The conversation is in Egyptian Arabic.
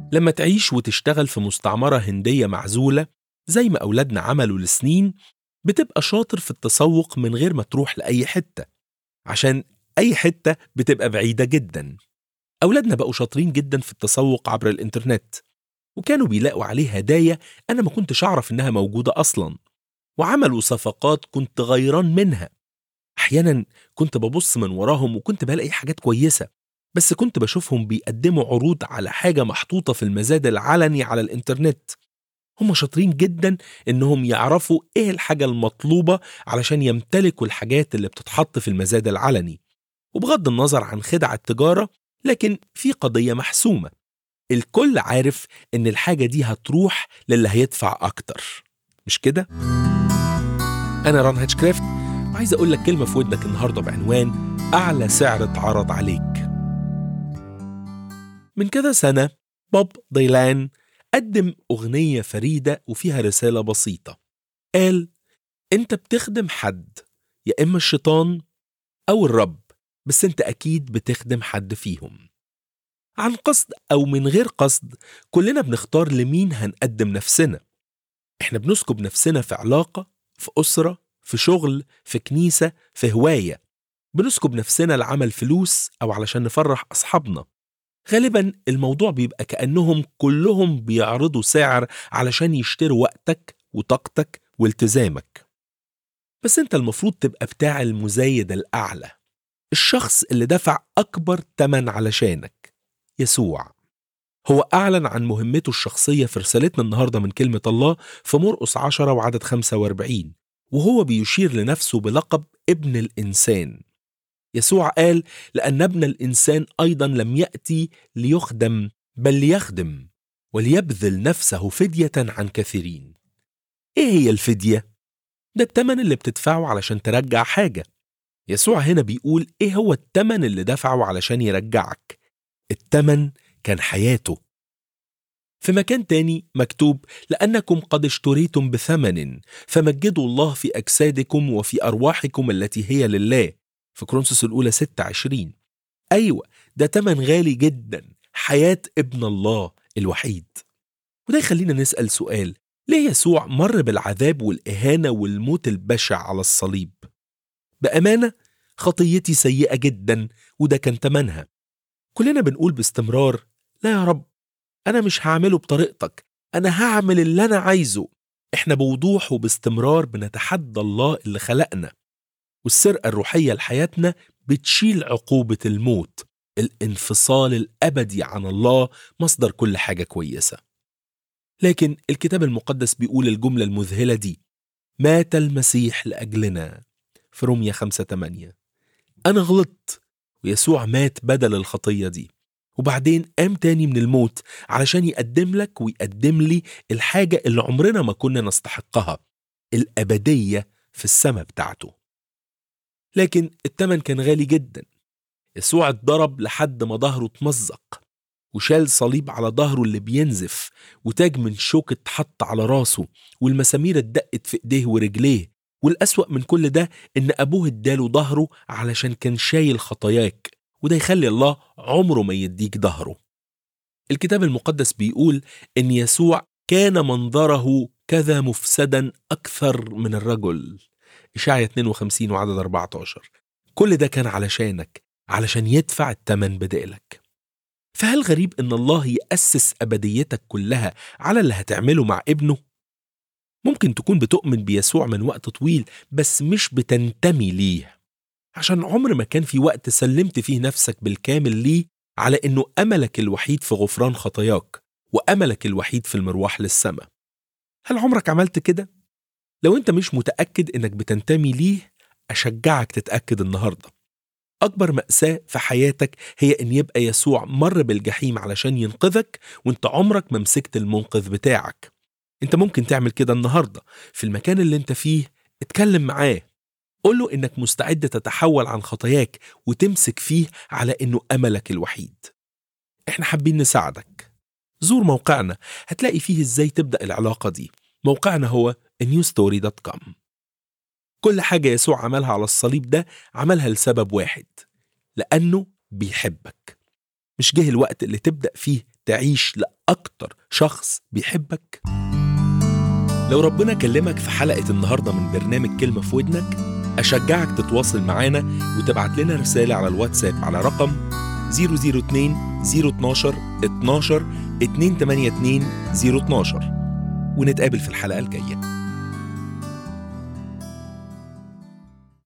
لما تعيش وتشتغل في مستعمرة هندية معزولة زي ما أولادنا عملوا لسنين بتبقى شاطر في التسوق من غير ما تروح لأي حتة عشان أي حتة بتبقى بعيدة جدا أولادنا بقوا شاطرين جدا في التسوق عبر الإنترنت وكانوا بيلاقوا عليه هدايا أنا ما كنتش أعرف إنها موجودة أصلا وعملوا صفقات كنت غيران منها أحيانا كنت ببص من وراهم وكنت بلاقي حاجات كويسة بس كنت بشوفهم بيقدموا عروض على حاجة محطوطة في المزاد العلني على الإنترنت هم شاطرين جدا إنهم يعرفوا إيه الحاجة المطلوبة علشان يمتلكوا الحاجات اللي بتتحط في المزاد العلني وبغض النظر عن خدع التجارة لكن في قضية محسومة الكل عارف إن الحاجة دي هتروح للي هيدفع أكتر مش كده؟ أنا ران هاتشكرافت وعايز أقول لك كلمة في ودنك النهاردة بعنوان أعلى سعر اتعرض عليك من كذا سنة بوب ديلان قدم أغنية فريدة وفيها رسالة بسيطة قال أنت بتخدم حد يا إما الشيطان أو الرب بس أنت أكيد بتخدم حد فيهم عن قصد أو من غير قصد كلنا بنختار لمين هنقدم نفسنا إحنا بنسكب نفسنا في علاقة في أسرة في شغل في كنيسة في هواية بنسكب نفسنا لعمل فلوس أو علشان نفرح أصحابنا غالبا الموضوع بيبقى كأنهم كلهم بيعرضوا سعر علشان يشتروا وقتك وطاقتك والتزامك بس انت المفروض تبقى بتاع المزايد الأعلى الشخص اللي دفع أكبر تمن علشانك يسوع هو أعلن عن مهمته الشخصية في رسالتنا النهاردة من كلمة الله في مرقس 10 وعدد 45 وهو بيشير لنفسه بلقب ابن الإنسان يسوع قال لأن ابن الإنسان أيضا لم يأتي ليخدم بل ليخدم وليبذل نفسه فدية عن كثيرين إيه هي الفدية؟ ده التمن اللي بتدفعه علشان ترجع حاجة يسوع هنا بيقول إيه هو التمن اللي دفعه علشان يرجعك التمن كان حياته في مكان تاني مكتوب لأنكم قد اشتريتم بثمن فمجدوا الله في أجسادكم وفي أرواحكم التي هي لله في كرونسوس الأولى 26 أيوة ده تمن غالي جدا حياة ابن الله الوحيد وده يخلينا نسأل سؤال ليه يسوع مر بالعذاب والإهانة والموت البشع على الصليب بأمانة خطيتي سيئة جدا وده كان تمنها كلنا بنقول باستمرار لا يا رب أنا مش هعمله بطريقتك أنا هعمل اللي أنا عايزه إحنا بوضوح وباستمرار بنتحدى الله اللي خلقنا والسرقة الروحية لحياتنا بتشيل عقوبة الموت الانفصال الأبدي عن الله مصدر كل حاجة كويسة لكن الكتاب المقدس بيقول الجملة المذهلة دي مات المسيح لأجلنا في رومية 5 8 أنا غلطت ويسوع مات بدل الخطية دي وبعدين قام تاني من الموت علشان يقدم لك ويقدم لي الحاجة اللي عمرنا ما كنا نستحقها الأبدية في السماء بتاعته لكن التمن كان غالي جدا يسوع اتضرب لحد ما ظهره اتمزق وشال صليب على ظهره اللي بينزف وتاج من شوك اتحط على راسه والمسامير اتدقت في ايديه ورجليه والأسوأ من كل ده إن أبوه اداله ظهره علشان كان شايل خطاياك وده يخلي الله عمره ما يديك ظهره الكتاب المقدس بيقول إن يسوع كان منظره كذا مفسدا أكثر من الرجل إشعيا 52 وعدد 14 كل ده كان علشانك علشان يدفع التمن بدالك فهل غريب إن الله يأسس أبديتك كلها على اللي هتعمله مع ابنه؟ ممكن تكون بتؤمن بيسوع من وقت طويل بس مش بتنتمي ليه عشان عمر ما كان في وقت سلمت فيه نفسك بالكامل ليه على إنه أملك الوحيد في غفران خطاياك وأملك الوحيد في المروح للسماء هل عمرك عملت كده؟ لو أنت مش متأكد إنك بتنتمي ليه أشجعك تتأكد النهاردة أكبر مأساة في حياتك هي إن يبقى يسوع مر بالجحيم علشان ينقذك وأنت عمرك ما مسكت المنقذ بتاعك أنت ممكن تعمل كده النهاردة في المكان اللي أنت فيه اتكلم معاه قول له إنك مستعد تتحول عن خطاياك وتمسك فيه على إنه أملك الوحيد إحنا حابين نساعدك زور موقعنا هتلاقي فيه إزاي تبدأ العلاقة دي موقعنا هو newstory.com كل حاجة يسوع عملها على الصليب ده عملها لسبب واحد لأنه بيحبك مش جه الوقت اللي تبدأ فيه تعيش أكتر شخص بيحبك؟ لو ربنا كلمك في حلقة النهاردة من برنامج كلمة في ودنك أشجعك تتواصل معانا وتبعت لنا رسالة على الواتساب على رقم 002 012 12 282 012 ونتقابل في الحلقة الجاية